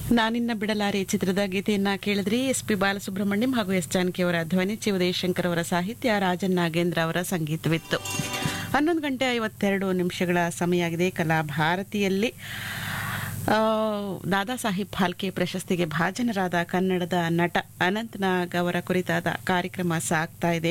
ನಾನಿನ್ನ ಬಿಡಲಾರೆ ಚಿತ್ರದ ಗೀತೆಯನ್ನ ಕೇಳಿದ್ರಿ ಎಸ್ ಪಿ ಬಾಲಸುಬ್ರಹ್ಮಣ್ಯಂ ಹಾಗೂ ಎಸ್ ಜಾನಕಿ ಅವರ ಧ್ವನಿ ಚಿ ಉದಯಶಂಕರ್ ಅವರ ಸಾಹಿತ್ಯ ರಾಜನ್ ನಾಗೇಂದ್ರ ಅವರ ಸಂಗೀತವಿತ್ತು ಹನ್ನೊಂದು ಗಂಟೆ ಐವತ್ತೆರಡು ನಿಮಿಷಗಳ ಸಮಯ ಆಗಿದೆ ಕಲಾ ಭಾರತಿಯಲ್ಲಿ ಆ, ದಾದಾ ಸಾಹೇಬ್ ಫಾಲ್ಕೆ ಪ್ರಶಸ್ತಿಗೆ ಭಾಜನರಾದ ಕನ್ನಡದ ನಟ ಅನಂತನಾಗ್ ಅವರ ಕುರಿತಾದ ಕಾರ್ಯಕ್ರಮ ಸಾಗ್ತಾ ಇದೆ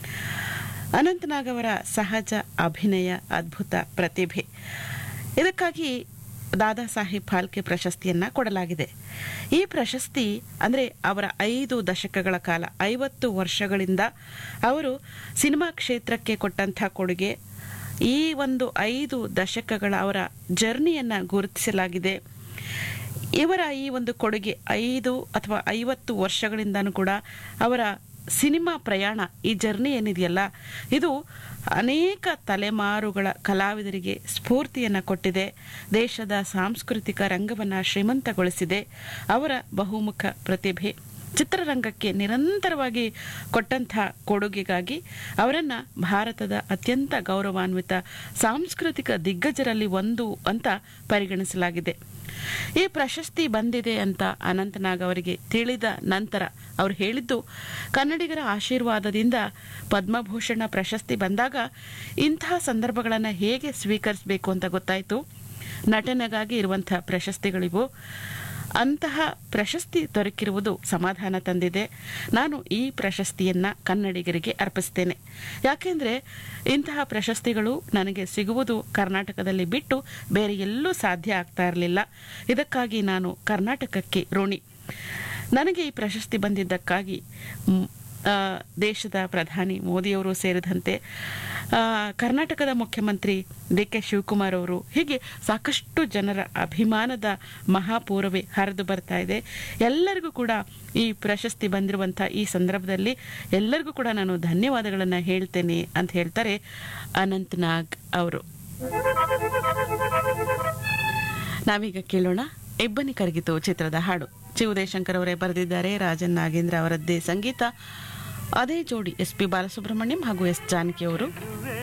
ಅನಂತನಾಗ್ ಅವರ ಸಹಜ ಅಭಿನಯ ಅದ್ಭುತ ಪ್ರತಿಭೆ ಇದಕ್ಕಾಗಿ ದಾದಾ ಸಾಹೇಬ್ ಫಾಲ್ಕೆ ಪ್ರಶಸ್ತಿಯನ್ನ ಕೊಡಲಾಗಿದೆ ಈ ಪ್ರಶಸ್ತಿ ಅಂದರೆ ಅವರ ಐದು ದಶಕಗಳ ಕಾಲ ಐವತ್ತು ವರ್ಷಗಳಿಂದ ಅವರು ಸಿನಿಮಾ ಕ್ಷೇತ್ರಕ್ಕೆ ಕೊಟ್ಟಂಥ ಕೊಡುಗೆ ಈ ಒಂದು ಐದು ದಶಕಗಳ ಅವರ ಜರ್ನಿಯನ್ನ ಗುರುತಿಸಲಾಗಿದೆ ಇವರ ಈ ಒಂದು ಕೊಡುಗೆ ಐದು ಅಥವಾ ಐವತ್ತು ವರ್ಷಗಳಿಂದನೂ ಕೂಡ ಅವರ ಸಿನಿಮಾ ಪ್ರಯಾಣ ಈ ಜರ್ನಿ ಏನಿದೆಯಲ್ಲ ಇದು ಅನೇಕ ತಲೆಮಾರುಗಳ ಕಲಾವಿದರಿಗೆ ಸ್ಫೂರ್ತಿಯನ್ನು ಕೊಟ್ಟಿದೆ ದೇಶದ ಸಾಂಸ್ಕೃತಿಕ ರಂಗವನ್ನು ಶ್ರೀಮಂತಗೊಳಿಸಿದೆ ಅವರ ಬಹುಮುಖ ಪ್ರತಿಭೆ ಚಿತ್ರರಂಗಕ್ಕೆ ನಿರಂತರವಾಗಿ ಕೊಟ್ಟಂಥ ಕೊಡುಗೆಗಾಗಿ ಅವರನ್ನು ಭಾರತದ ಅತ್ಯಂತ ಗೌರವಾನ್ವಿತ ಸಾಂಸ್ಕೃತಿಕ ದಿಗ್ಗಜರಲ್ಲಿ ಒಂದು ಅಂತ ಪರಿಗಣಿಸಲಾಗಿದೆ ಈ ಪ್ರಶಸ್ತಿ ಬಂದಿದೆ ಅಂತ ಅನಂತನಾಗ್ ಅವರಿಗೆ ತಿಳಿದ ನಂತರ ಅವರು ಹೇಳಿದ್ದು ಕನ್ನಡಿಗರ ಆಶೀರ್ವಾದದಿಂದ ಪದ್ಮಭೂಷಣ ಪ್ರಶಸ್ತಿ ಬಂದಾಗ ಇಂತಹ ಸಂದರ್ಭಗಳನ್ನು ಹೇಗೆ ಸ್ವೀಕರಿಸಬೇಕು ಅಂತ ಗೊತ್ತಾಯಿತು ನಟನೆಗಾಗಿ ಇರುವಂಥ ಪ್ರಶಸ್ತಿಗಳಿವು ಅಂತಹ ಪ್ರಶಸ್ತಿ ದೊರಕಿರುವುದು ಸಮಾಧಾನ ತಂದಿದೆ ನಾನು ಈ ಪ್ರಶಸ್ತಿಯನ್ನ ಕನ್ನಡಿಗರಿಗೆ ಅರ್ಪಿಸ್ತೇನೆ ಯಾಕೆಂದ್ರೆ ಇಂತಹ ಪ್ರಶಸ್ತಿಗಳು ನನಗೆ ಸಿಗುವುದು ಕರ್ನಾಟಕದಲ್ಲಿ ಬಿಟ್ಟು ಬೇರೆ ಎಲ್ಲೂ ಸಾಧ್ಯ ಆಗ್ತಾ ಇರಲಿಲ್ಲ ಇದಕ್ಕಾಗಿ ನಾನು ಕರ್ನಾಟಕಕ್ಕೆ ಋಣಿ ನನಗೆ ಈ ಪ್ರಶಸ್ತಿ ಬಂದಿದ್ದಕ್ಕಾಗಿ ಮ್, ಆ, ದೇಶದ ಪ್ರಧಾನಿ ಮೋದಿಯವರು ಸೇರಿದಂತೆ ಆ, ಕರ್ನಾಟಕದ ಮುಖ್ಯಮಂತ್ರಿ ಡಿ ಕೆ ಶಿವಕುಮಾರ್ ಅವರು ಹೀಗೆ ಸಾಕಷ್ಟು ಜನರ ಅಭಿಮಾನದ ಮಹಾಪೂರ್ವೇ ಹರಿದು ಬರ್ತಾ ಇದೆ ಎಲ್ಲರಿಗೂ ಕೂಡ ಈ ಪ್ರಶಸ್ತಿ ಬಂದಿರುವಂಥ ಈ ಸಂದರ್ಭದಲ್ಲಿ ಎಲ್ಲರಿಗೂ ಕೂಡ ನಾನು ಧನ್ಯವಾದಗಳನ್ನು ಹೇಳ್ತೇನೆ ಅಂತ ಹೇಳ್ತಾರೆ ಅನಂತನಾಗ್ ಅವರು ನಾವೀಗ ಕೇಳೋಣ ಇಬ್ಬನಿ ಕರಗಿತು ಚಿತ್ರದ ಹಾಡು ಚಿ ಉದಯಶಂಕರ್ ಅವರೇ ಬರೆದಿದ್ದಾರೆ ರಾಜನ್ ನಾಗೇಂದ್ರ ಅವರದ್ದೇ ಸಂಗೀತ ಅದೇ ಜೋಡಿ ಎಸ್ ಪಿ ಬಾಲಸುಬ್ರಹ್ಮಣ್ಯಂ ಹಾಗೂ ಎಸ್ ಜಾನಕಿ ಅವರು